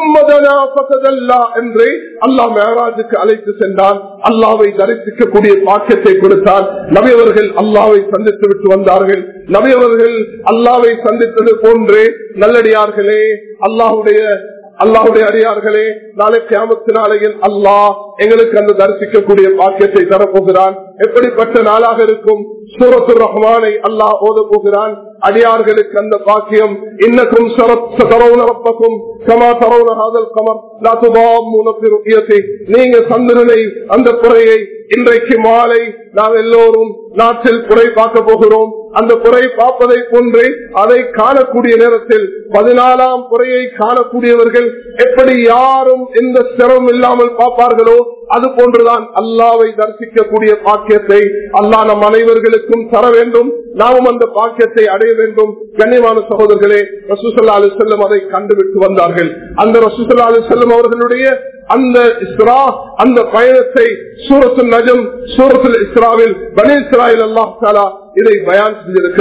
என்று அல்லாஹ் மேராஜுக்கு அழைத்து சென்றான் அல்லாவை தரிசிக்கக்கூடிய பாக்கியத்தை கொடுத்தான் நபியவர்கள் அல்லாவை சந்தித்து விட்டு வந்தார்கள் நபியவர்கள் அல்லாவை சந்தித்தது போன்று நல்லடியார்களே அல்லாஹுடைய அல்லாஹுடைய அடியார்களே நாளை கியாமத்து நாளையில் அல்லாஹ் எங்களுக்கு அந்த தரிசிக்கக்கூடிய பாக்கியத்தை தரப்போகிறான் எப்படிப்பட்ட நாளாக இருக்கும் சூரத்து ரஹ்மானை அல்லாஹ் ஓத போகிறான் அடியார்களுக்கு அந்த பாக்கியம் இன்னக்கும் ரப்பக்கும் கமா தரவுன ஹாதல் கமர் நீங்க சந்திரனை அந்த குறையை இன்றைக்கு மாலை நாம் எல்லோரும் நாட்டில் குறை பார்க்க போகிறோம் அந்த குறை பார்ப்பதை போன்று அதை காணக்கூடிய நேரத்தில் பதினாலாம் குறையை காணக்கூடியவர்கள் எப்படி யாரும் எந்த சிரமம் இல்லாமல் பார்ப்பார்களோ அது போன்றுதான் அல்லாவை தரிசிக்கக்கூடிய பாக்கியத்தை அல்லா நம் அனைவர்களுக்கும் தர வேண்டும் நாமும் அந்த பாக்கியத்தை அடைய வேண்டும் கண்ணியமான சகோதரர்களே ரசூசல்லா அலி செல்லம் அதை கண்டுவிட்டு வந்தார்கள் அந்த ரசூசல்லா அலி செல்லம் அவர்களுடைய அந்த இஸ்ரா அந்த பயணத்தை சூரத்து நஜம் சூரத்துல் இஸ்ராவில் பனி இஸ்ராயில் அல்லாஹ் தாலா இதை பயான் செஞ்சிருக்கிறார்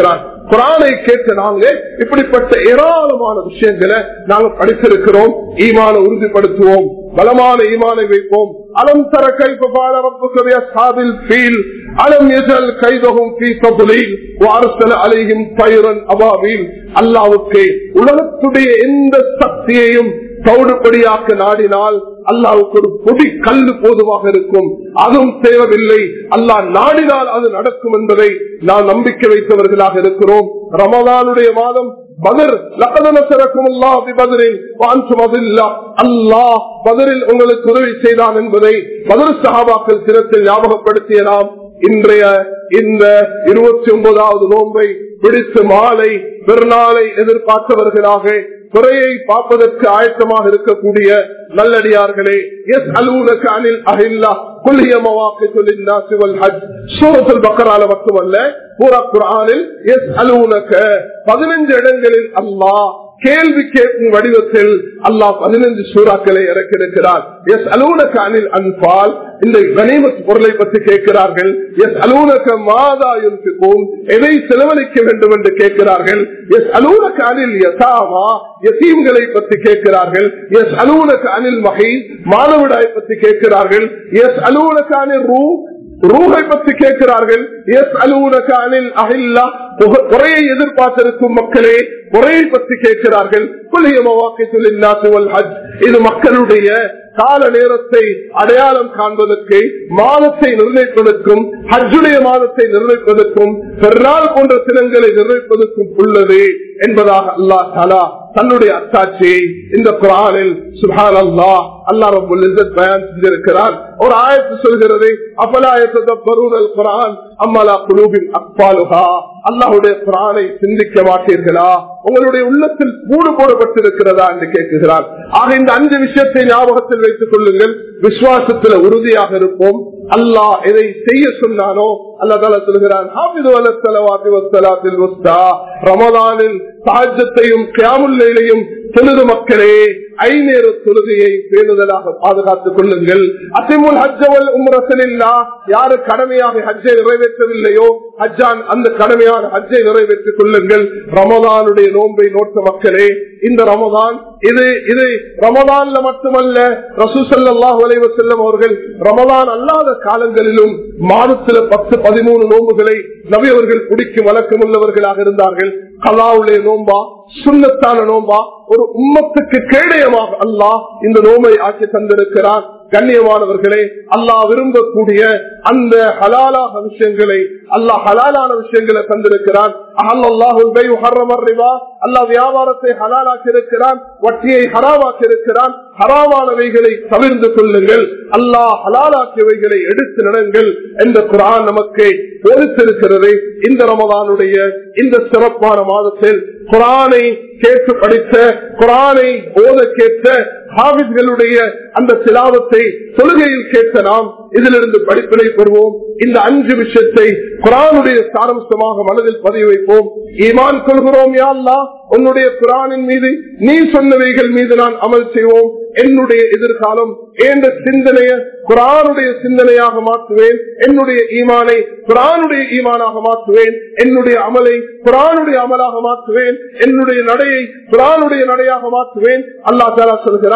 குரானை கேட்ட நாங்க இப்படிப்பட்ட ஏராளமான விஷயங்களை நாங்க படித்திருக்கிறோம் ஈமான உறுதிப்படுத்துவோம் பலமான ஈமானை வைப்போம் அலம் தர கைப்பால ரப்புக்கவிய சாதில் ஃபீல் அலம் எஜல் கைதகும் ஃபீ கபுலில் வாரசல அலையும் பயிரன் அபாவில் அல்லாவுக்கு உலகத்துடைய எந்த சக்தியையும் தௌடுபடியாக்க நாடினால் அல்லாவுக்கு ஒரு பொடி கல்லு போதுமாக இருக்கும் அதுவும் தேவையில்லை அல்லாஹ் நாடினால் அது நடக்கும் என்பதை நாம் நம்பிக்கை வைத்தவர்களாக இருக்கிறோம் ரமதானுடைய மாதம் பதர் லகதன சிறக்கும் பதிரில் அல்லாஹ் பதிரில் உங்களுக்கு உதவி செய்தான் என்பதை பதில் சகாபாக்கள் சிரத்தில் ஞாபகப்படுத்திய நாம் இன்றைய இந்த இருபத்தி ஒன்பதாவது நோன்பை பிடித்து மாலை பெருநாளை எதிர்பார்த்தவர்களாக குறையை பார்ப்பதற்கு ஆயத்தமாக இருக்கக்கூடிய நல்லடியார்களே எஸ் அலுவலக அனில் அஹில்லா குல்லிய மவாக்கித்துல் நாசி வல் ஹஜ் சூரத்துல் பக்கரால மட்டுமல்ல பூரா குர்ஆனில் எஸ் அலுவலக பதினஞ்சு இடங்களில் அல்லாஹ் கேள்வி கேட்கும் வடிவத்தில் அல்லாஹ் பதினஞ்சு சூறாக்களை இறக்கியிருக்கிறார் எஸ் அலூனக அனில் அன்பால் இந்த கனிமத் பொருளை பற்றி கேட்கிறார்கள் எஸ் அலூனக மாதா யுன்பிக்கும் எதை செலவழிக்க வேண்டும் என்று கேட்கிறார்கள் எஸ் அலூனக அனில் யசாவா யசீம்களை பற்றி கேட்கிறார்கள் எஸ் அலூனக அனில் மகை மாணவிடாய் பற்றி கேட்கிறார்கள் எஸ் அலூனக அனில் ரூ ரூஹை பற்றி கேட்கிறார்கள் எஸ் அலுவலக அனில் அகில்லா குறையை எதிர்பார்த்திருக்கும் மக்களே குறையை பற்றி கேட்கிறார்கள் இது மக்களுடைய கால நேரத்தை அடையாளம் காண்பதற்கு மாதத்தை நிர்ணயிப்பதற்கும் ஹஜ்ஜுடைய மாதத்தை நிர்ணயிப்பதற்கும் பெருநாள் போன்ற தினங்களை நிர்ணயிப்பதற்கும் உள்ளது என்பதாக அல்லாஹ் தாலா தன்னுடைய அத்தாட்சியை இந்த குரானில் சுஹான் அல்லா அல்லா ரபுல் பயன் செஞ்சிருக்கிறார் ஒரு ஆயத்து சொல்கிறது அபலாயத்த பருவல் குரான் அம்மலா குழுவின் அப்பாலுகா அல்லாஹுடைய குரானை சிந்திக்க மாட்டீர்களா உங்களுடைய உள்ளத்தில் கூடு போடப்பட்டிருக்கிறதா என்று கேட்கிறார் ஆக இந்த அஞ்சு விஷயத்தை ஞாபகத்தில் வைத்துக் கொள்ளுங்கள் விசுவாசத்தில் உறுதியாக இருப்போம் அல்லாஹ் எதை செய்ய சொன்னானோ அல்லதால சொல்கிறான் ரமதானில் சாஜத்தையும் கியாமுல்லையும் தொழுது மக்களே ஐநேர தொழுகையை பேணுதலாக பாதுகாத்துக் கொள்ளுங்கள் அசிமுல் ஹஜ்ஜவல் உம்ரசலில்லா யாரு கடமையாக ஹஜ்ஜை நிறைவேற்றவில்லையோ ஹஜ்ஜான் அந்த கடமையான ஹஜ்ஜை நிறைவேற்றிக் கொள்ளுங்கள் ரமதானுடைய நோன்பை நோட்ட மக்களே இந்த ரமதான் இது இது ரமதான்ல மட்டுமல்ல ரசூசல்லாஹ் வலைவ செல்லும் அவர்கள் ரமதான் அல்லாத காலங்களிலும் மாதத்துல பத்து பதிமூணு நோன்புகளை நபி அவர்கள் குடிக்கும் வழக்கம் உள்ளவர்களாக இருந்தார்கள் கலாவுடைய நோன்பா சுண்ணத்தான நோன்பா ஒரு உம்மத்துக்கு கேடயமாக அல்லாஹ் இந்த நோம்பை ஆக்கி தந்திருக்கிறார் கண்ணியமானவர்களே அல்லாஹ் விரும்பக்கூடிய அந்த ஹலாலாக விஷயங்களை அல்லாஹ் ஹலாலான விஷயங்களை தந்திருக்கிறான் அல்லாஹ் வியாபாரத்தை ஹலாலாக்கி இருக்கிறான் வட்டியை ஹராமாக்கி இருக்கிறான் ஹராமானவைகளை தவிர்ந்து கொள்ளுங்கள் அல்லாஹ் ஹலாலாக்கியவைகளை எடுத்து நடங்கள் என்ற குரான் நமக்கு போதித்திருக்கிறது இந்த ரமதானுடைய இந்த சிறப்பான மாதத்தில் குரானை கேட்டு படித்த குரானை ஓத கேட்ட ஹாபிஸ்களுடைய அந்த சிலாவத்தை தொழுகையில் கேட்ட நாம் இதிலிருந்து படிப்பினை பெறுவோம் இந்த அஞ்சு விஷயத்தை குரானுடைய சாரம்சமாக மனதில் பதிவு வைப்போம் ஈமான் கொள்கிறோம் யாழ்லா உன்னுடைய குரானின் மீது நீ சொன்னவைகள் மீது நான் அமல் செய்வோம் என்னுடைய எதிர்காலம் என்ற சிந்தனைய குரானுடைய சிந்தனையாக மாற்றுவேன் என்னுடைய ஈமானை குரானுடைய ஈமானாக மாற்றுவேன் என்னுடைய அமலை குரானுடைய அமலாக மாற்றுவேன் என்னுடைய நடையை குரானுடைய நடையாக மாற்றுவேன் அல்லா தாலா சொல்கிறான்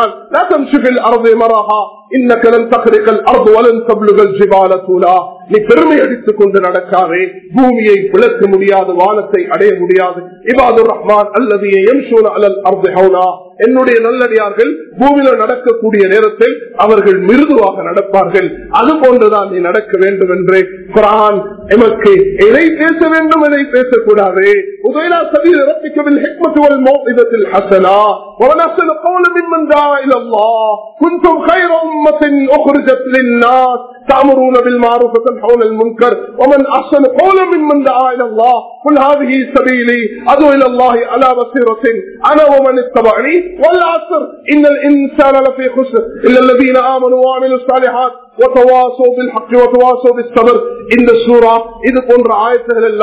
நீ பெருமை அடித்துக் கொண்டு நடக்காதே பூமியை பிளக்க முடியாது வானத்தை அடைய முடியாது இவாதுர் ரஹ்மான் அல்லது அலல் அர்து என்னுடைய நல்லடியார்கள் பூமியில நடக்கக்கூடிய நேரத்தில் அவர்கள் மிருதுவாக நடப்பார்கள் அது போன்றுதான் நீ நடக்க வேண்டும் என்று குரான் எமக்கு எதை பேச வேண்டும் எதை பேசக்கூடாது உதயனா சபீர் ரப்பிக்கவில் ஹெக்மத்துவல் மோதிதத்தில் ஹசனா ونحسن قولا ممن دعا الى الله كنتم خير امه اخرجت للناس تأمرون بالمعروف وتنحون المنكر ومن أحسن قولا ممن دعا إلى الله قل هذه سبيلي أدعو إلى الله على بصيرة أنا ومن اتبعني والعصر إن الإنسان لفي خسر إلا الذين آمنوا وعملوا الصالحات وتواصوا بالحق وتواصوا بالصبر இந்த சூறா இது போன்ற ஆயத்துகள் எல்லாம்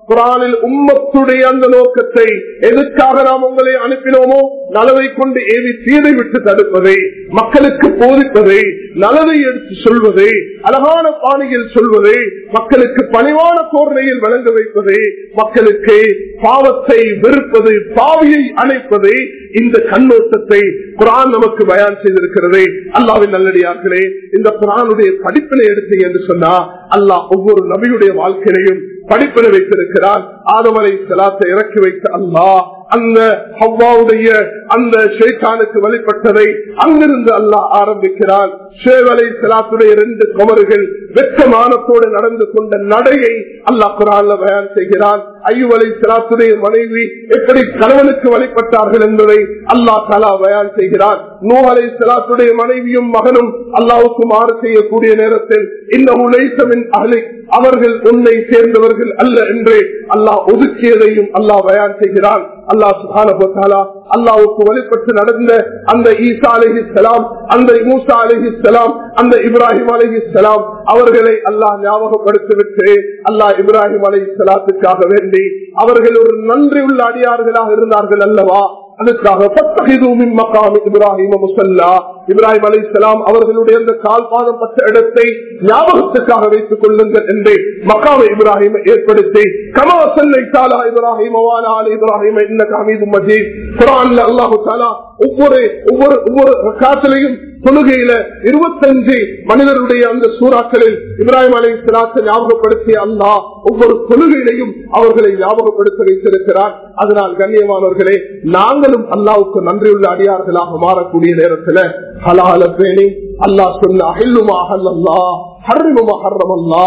குரானில் உம்மத்துடைய அந்த நோக்கத்தை எதுக்காக நாம் உங்களை அனுப்பினோமோ நலவை கொண்டு ஏவி தீரை விட்டு தடுப்பதை மக்களுக்கு போதிப்பதை நலவை எடுத்து சொல்வதை அழகான பாணியில் சொல்வதை மக்களுக்கு பணிவான தோரணையில் வழங்க வைப்பதை மக்களுக்கு பாவத்தை வெறுப்பது பாவியை அணைப்பதை இந்த கண்ணோட்டத்தை குரான் நமக்கு பயான் செய்திருக்கிறது அல்லாவின் நல்லடியார்களே இந்த குரானுடைய படிப்பினை எடுத்தீங்க என்று சொன்னா அல்லாஹ் ஒவ்வொரு நபியுடைய வாழ்க்கையிலையும் படிப்பினை வைத்திருக்கிறார் ஆதமலை செலாத்தை இறக்கி வைத்த அல்லாஹ் அந்த ஹவ்வாவுடைய அந்த ஷேக்கானுக்கு வழிபட்டதை அங்கிருந்து அல்லாஹ் ஆரம்பிக்கிறான் ஷேவலை செலாத்துடைய ரெண்டு குமர்கள் வெக்கமானத்தோடு நடந்து கொண்ட நடையை அல்லாஹ் குரான்ல பயன் செய்கிறான் ஐயுவலை செலாத்துடைய மனைவி எப்படி கணவனுக்கு வழிபட்டார்கள் என்பதை அல்லாஹ் தலா பயன் செய்கிறான் நூஹலை செலாத்துடைய மனைவியும் மகனும் அல்லாவுக்கு மாறு செய்யக்கூடிய நேரத்தில் இந்த உழைசமின் அகலை அவர்கள் உன்னை சேர்ந்தவர்கள் அல்ல என்று அல்லாஹ் ஒதுக்கியதையும் அல்லாஹ் பயன் செய்கிறான் அல்லாஹ் சுகானா அல்லாவுக்கு வழிபட்டு நடந்த அந்த ஈசா அலஹி சலாம் அந்த மூசா அலஹி சலாம் அந்த இப்ராஹிம் அலஹி சலாம் அவர்களை அல்லாஹ் ஞாபகப்படுத்திவிட்டு அல்லாஹ் இப்ராஹிம் அலஹி சலாத்துக்காக வேண்டி அவர்கள் ஒரு நன்றி உள்ள அடியார்களாக இருந்தார்கள் அல்லவா அதுக்காக இப்ராஹிம் முசல்லா இப்ராஹிம் அலி இஸ்லாம் அவர்களுடைய அந்த கால்பாதம் பட்ட இடத்தை ஞாபகத்துக்காக வைத்துக் கொள்ளுங்கள் என்று மக்காவை இப்ராஹிம் ஏற்படுத்தி கமா சல்லை தாலா இப்ராஹிம் இப்ராஹிம் இன்ன காமீது மஜீத் குரான்ல அல்லாஹு தாலா ஒவ்வொரு ஒவ்வொரு ஒவ்வொரு காத்திலையும் தொழுகையில இருபத்தஞ்சு மனிதருடைய அந்த சூறாக்களில் இப்ராஹிம் அலி இஸ்லாத்தை ஞாபகப்படுத்திய அல்லாஹ் ஒவ்வொரு தொழுகையிலையும் அவர்களை ஞாபகப்படுத்த வைத்திருக்கிறார் அதனால் கண்ணியமானவர்களே நாங்களும் அல்லாவுக்கு நன்றியுள்ள அடியார்களாக மாறக்கூடிய நேரத்துல ஹலால பேணி அல்லாஹ் சொன்ன அகில்லுமா அல்லா ஹர்ரிமுமா ஹர்ரம் அல்லா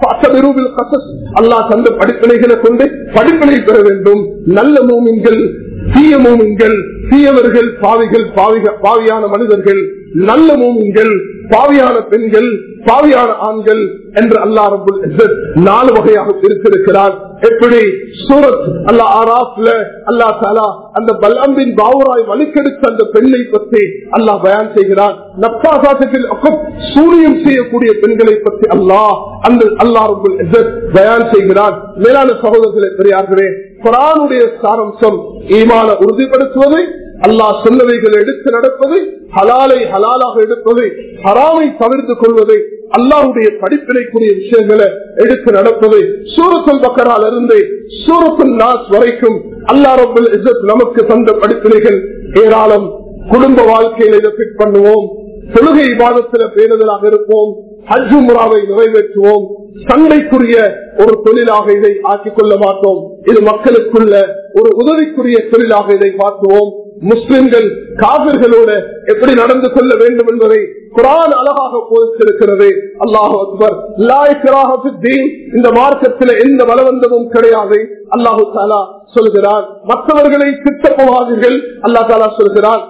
அல்லாஹ் தந்த படிப்பினைகளை கொண்டு படிப்பினை பெற வேண்டும் நல்ல மூமின்கள் தீய மூமின்கள் தீயவர்கள் பாவிகள் பாவியான மனிதர்கள் நல்ல மூமின்கள் பாவியான பெண்கள் பாவியான ஆண்கள் என்று அல்லா ரபுல் நாலு வகையாக பிரித்திருக்கிறார் எப்படி சூரத் அல்லா ஆராப்ல அல்லா தாலா அந்த பல்அம்பின் பாவராய் வலுக்கெடுத்த அந்த பெண்ணை பற்றி அல்லாஹ் பயான் செய்கிறார் நப்தாசாட்டத்தில் சூரியம் செய்யக்கூடிய பெண்களை பற்றி அல்லாஹ் அந்த அல்லா ரபுல் பயான் செய்கிறார் மேலான சகோதரர்களை பெரியார்களே குரானுடைய சாரம்சம் ஈமான உறுதிப்படுத்துவதை அல்லாஹ் சொன்னவைகள் எடுத்து நடப்பது ஹலாலை ஹலாலாக எடுப்பது ஹராமை தவிர்த்து கொள்வதை அல்லாஹுடைய படிப்பினைக்குரிய விஷயங்களை எடுத்து நடப்பது சூரத்துல் பக்கரால் இருந்து சூரத்துல் நாஸ் வரைக்கும் அல்லா ரபுல் இசத் நமக்கு தந்த படிப்பினைகள் ஏராளம் குடும்ப வாழ்க்கையில இதை பிட் பண்ணுவோம் தொழுகை விவாதத்துல பேணுதலாக இருப்போம் ஹஜ்ஜு முறாவை நிறைவேற்றுவோம் சண்டைக்குரிய ஒரு தொழிலாக இதை ஆக்கிக் கொள்ள மாட்டோம் இது மக்களுக்குள்ள ஒரு உதவிக்குரிய தொழிலாக இதை மாற்றுவோம் முஸ்லிம்கள் காவிர்களோட எப்படி நடந்து கொள்ள வேண்டும் என்பதை குரான் அழகாக போதித்திருக்கிறது அல்லாஹு அக்பர் இந்த மார்க்கத்தில் எந்த பலவந்தமும் கிடையாது அல்லாஹு தாலா சொல்கிறார் மற்றவர்களை திட்ட போகாதீர்கள் அல்லா தாலா சொல்கிறார்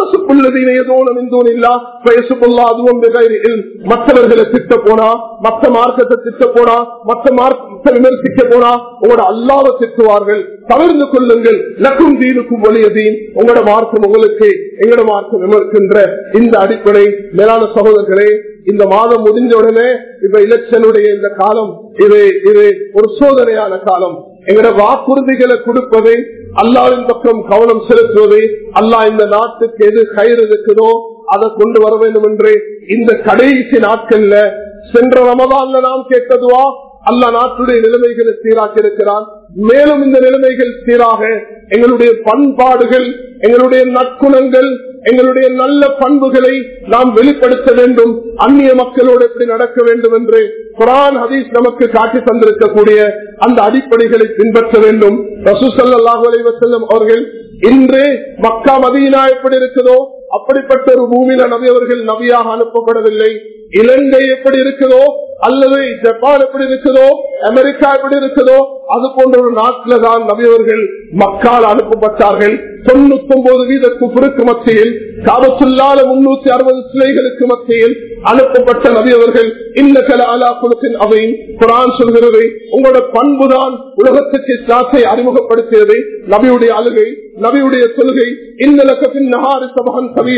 மற்றவர்களை திட்ட போனா மற்ற மார்க்கத்தை திட்ட போனா மற்ற மார்க்கத்தை விமர்சிக்க போனா உங்களோட அல்லாத திட்டுவார்கள் தவிர்த்து கொள்ளுங்கள் லக்கும் தீனுக்கும் ஒளியதீன் உங்களோட மார்க்கம் உங்களுக்கு எங்களோட மார்க்கம் விமர்க்கின்ற இந்த அடிப்படை மேலான சகோதரர்களே இந்த மாதம் முடிஞ்ச உடனே இப்ப எலெக்ஷனுடைய இந்த காலம் இது இது ஒரு சோதனையான காலம் எங்கட வாக்குறுதிகளை கொடுப்பது அல்லாவின் பக்கம் கவனம் செலுத்துவது அல்லா இந்த நாட்டுக்கு எது கயிறு இருக்குதோ அதை கொண்டு வர வேண்டும் என்று இந்த கடைசி நாட்கள்ல சென்ற ரமதான்ல நாம் கேட்டதுவா அல்ல நாட்டுடைய நிலைமைகளை சீராக்கி இருக்கிறான் மேலும் இந்த நிலைமைகள் சீராக எங்களுடைய பண்பாடுகள் எங்களுடைய நற்குணங்கள் எங்களுடைய நல்ல பண்புகளை நாம் வெளிப்படுத்த வேண்டும் அந்நிய மக்களோடு எப்படி நடக்க வேண்டும் என்று குரான் ஹதீஸ் நமக்கு காட்டி தந்திருக்கக்கூடிய அந்த அடிப்படைகளை பின்பற்ற வேண்டும் ரசூசல்லாஹு அலைவசல்லம் அவர்கள் இன்று மக்கா மதீனா எப்படி இருக்குதோ அப்படிப்பட்ட ஒரு பூமியில நபி அவர்கள் நபியாக அனுப்பப்படவில்லை இலங்கை எப்படி இருக்குதோ அல்லது ஜப்பான் எப்படி இருக்குதோ அமெரிக்கா எப்படி இருக்குதோ அது போன்ற ஒரு நாட்டில தான் நபியவர்கள் மக்கால் அனுப்பப்பட்டார்கள் தொண்ணூத்தி ஒன்பது வீத குப்புருக்கு மத்தியில் காபத்துள்ளால முன்னூத்தி அறுபது சிலைகளுக்கு மத்தியில் அனுப்பப்பட்ட நபியவர்கள் இந்த கல அலா குலத்தின் அவையும் குரான் சொல்கிறது உங்களோட பண்புதான் உலகத்துக்கு இஸ்லாத்தை அறிமுகப்படுத்தியது நபியுடைய அழுகை நபியுடைய தொழுகை இந்த லக்கத்தின் நகாரி சபகன் கவீரா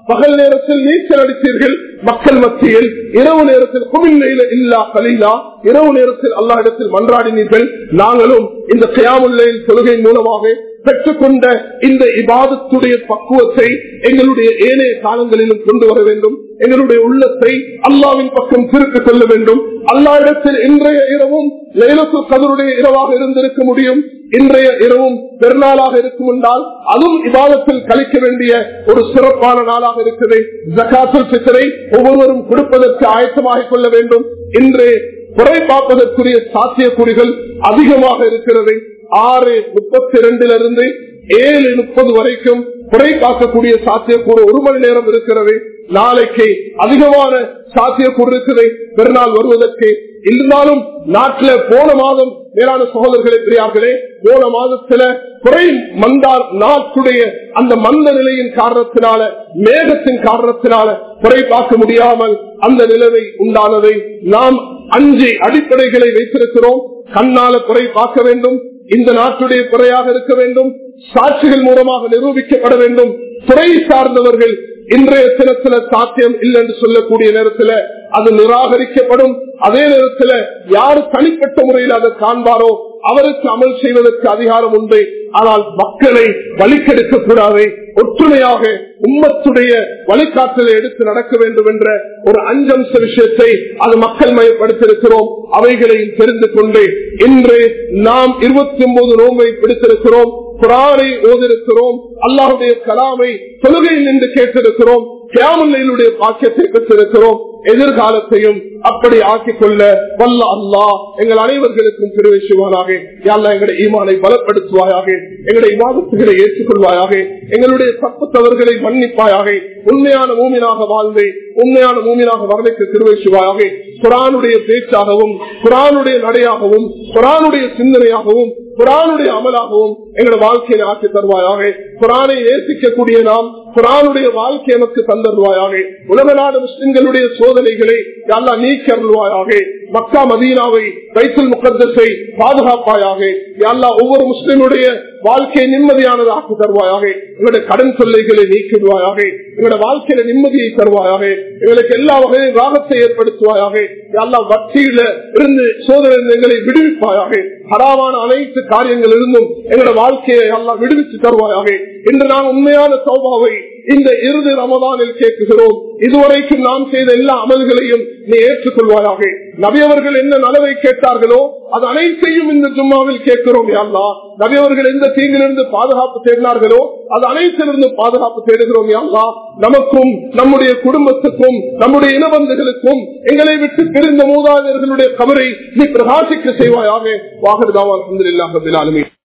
பகல் நேரத்தில் நீச்சல் அடித்தீர்கள் மக்கள் மத்தியில் இரவு நேரத்தில் குமிழ்நிலையில இல்லா கலீலா இரவு நேரத்தில் அல்லா இடத்தில் மன்றாடினீர்கள் நாங்களும் இந்த கயாமுல்லையில் தொழுகை மூலமாக பெற்றுக்கொண்ட இந்த இபாதத்துடைய பக்குவத்தை எங்களுடைய ஏனைய காலங்களிலும் கொண்டு வர வேண்டும் எங்களுடைய உள்ளத்தை அல்லாவின் பக்கம் திருப்பிக் கொள்ள வேண்டும் அல்லா இடத்தில் இன்றைய இரவும் லைலத்து கதருடைய இரவாக இருந்திருக்க முடியும் இன்றைய இரவும் பெருநாளாக இருக்கும் என்றால் அதுவும் இபாதத்தில் கழிக்க வேண்டிய ஒரு சிறப்பான நாளாக இருக்குது ஜக்காத்துல் பித்தரை ஒவ்வொருவரும் கொடுப்பதற்கு ஆயத்தமாக கொள்ள வேண்டும் இன்று குறை பார்ப்பதற்குரிய சாத்தியக்கூறிகள் அதிகமாக இருக்கிறது ஆறு முப்பத்தி ரெண்டிலிருந்து ஏழு முப்பது வரைக்கும் குறை காக்கக்கூடிய சாத்தியக்கூறு ஒரு மணி நேரம் இருக்கிறது நாளைக்கு அதிகமான சாத்தியக்கூறு இருக்குது பெருநாள் வருவதற்கு இருந்தாலும் நாட்டில போன மாதம் மேலான சகோதரர்களே பெரியார்களே போன மாதத்துல குறை மந்தார் நாட்டுடைய அந்த மந்த நிலையின் காரணத்தினால மேகத்தின் காரணத்தினால குறை பார்க்க முடியாமல் அந்த நிலைமை உண்டானதை நாம் அஞ்சு அடிப்படைகளை வைத்திருக்கிறோம் கண்ணால குறை பார்க்க வேண்டும் இந்த நாட்டுடைய குறையாக இருக்க வேண்டும் சாட்சிகள் மூலமாக நிரூபிக்கப்பட வேண்டும் துறை சார்ந்தவர்கள் இன்றைய தினத்துல சாத்தியம் இல்லை என்று சொல்லக்கூடிய நேரத்துல அது நிராகரிக்கப்படும் அதே நேரத்துல யாரு தனிப்பட்ட முறையில் அதை காண்பாரோ அவருக்கு அமல் செய்வதற்கு அதிகாரம் உண்டு ஆனால் மக்களை வலிக்கெடுக்க கூடாது ஒற்றுமையாக உம்மத்துடைய வழிகாட்டலை எடுத்து நடக்க வேண்டும் என்ற ஒரு அஞ்சம்ச விஷயத்தை அது மக்கள் மயப்படுத்திருக்கிறோம் அவைகளையும் தெரிந்து கொண்டு இன்று நாம் இருபத்தி ஒன்பது நோம்பை பிடித்திருக்கிறோம் குரானை ஓதிருக்கிறோம் அல்லாஹுடைய கலாமை தொழுகையில் நின்று கேட்டிருக்கிறோம் கியாமுல்லையினுடைய பாக்கியத்தை பெற்றிருக்கிறோம் எதிர்காலத்தையும் அப்படி ஆக்கிக் கொள்ள வல்ல அல்லா எங்கள் அனைவர்களுக்கும் தெரிவிச்சுவானாக யாழ்லா எங்களுடைய ஈமானை பலப்படுத்துவாயாக எங்களுடைய விவாதத்துகளை ஏற்றுக்கொள்வாயாக எங்களுடைய தப்பு தவறுகளை மன்னிப்பாயாக உண்மையான மூமினாக வாழ்ந்து உண்மையான மூமினாக வரலைக்கு திருவைச்சுவாயாக குரானுடைய பேச்சாகவும் குரானுடைய நடையாகவும் குரானுடைய சிந்தனையாகவும் குரானுடைய அமலாகவும் எங்களோட வாழ்க்கையை ஆக்கி தருவாயாக குரானை நேசிக்கக்கூடிய நாம் குரானுடைய வாழ்க்கை நமக்கு தந்தருவாயாக உலக நாடு முஸ்லிம்களுடைய சோதனைகளை அல்லா நீக்கி அருள்வாயாக மக்கா மதீனாவை கைத்தல் முக்கத்தை பாதுகாப்பாயாக அல்லா ஒவ்வொரு முஸ்லிமுடைய வாழ்க்கையை நிம்மதியானது ஆக்கி தருவாயாக எங்களுடைய கடன் தொல்லைகளை நீக்கிடுவாயாக எங்களுடைய வாழ்க்கையில நிம்மதியை தருவாயாக எங்களுக்கு எல்லா வகையிலும் ராகத்தை ஏற்படுத்துவாயாக எல்லா வட்டியில இருந்து சோதனை எங்களை விடுவிப்பாயாக ஹராமான அனைத்து காரியங்கள் இருந்தும் எங்களோட வாழ்க்கையை எல்லாம் விடுவித்து தருவாயாக இன்று நான் உண்மையான சௌபாவை இந்த இறுதி ரமதானில் கேட்குகிறோம் இதுவரைக்கும் நாம் செய்த எல்லா அமல்களையும் நீ ஏற்றுக்கொள்வாயாக நபியவர்கள் என்ன நலவை கேட்டார்களோ அது அனைத்தையும் இந்த ஜும்மாவில் கேட்கிறோம் யாழ்லா நபியவர்கள் எந்த தீங்கிலிருந்து பாதுகாப்பு தேடினார்களோ அது அனைத்திலிருந்து பாதுகாப்பு தேடுகிறோம் யாழ்லா நமக்கும் நம்முடைய குடும்பத்துக்கும் நம்முடைய இனபந்துகளுக்கும் எங்களை விட்டு பிரிந்த மூதாதையர்களுடைய கவரை நீ பிரகாசிக்க செய்வாயாக வாகர்தாவா அலமதுல்லாஹ்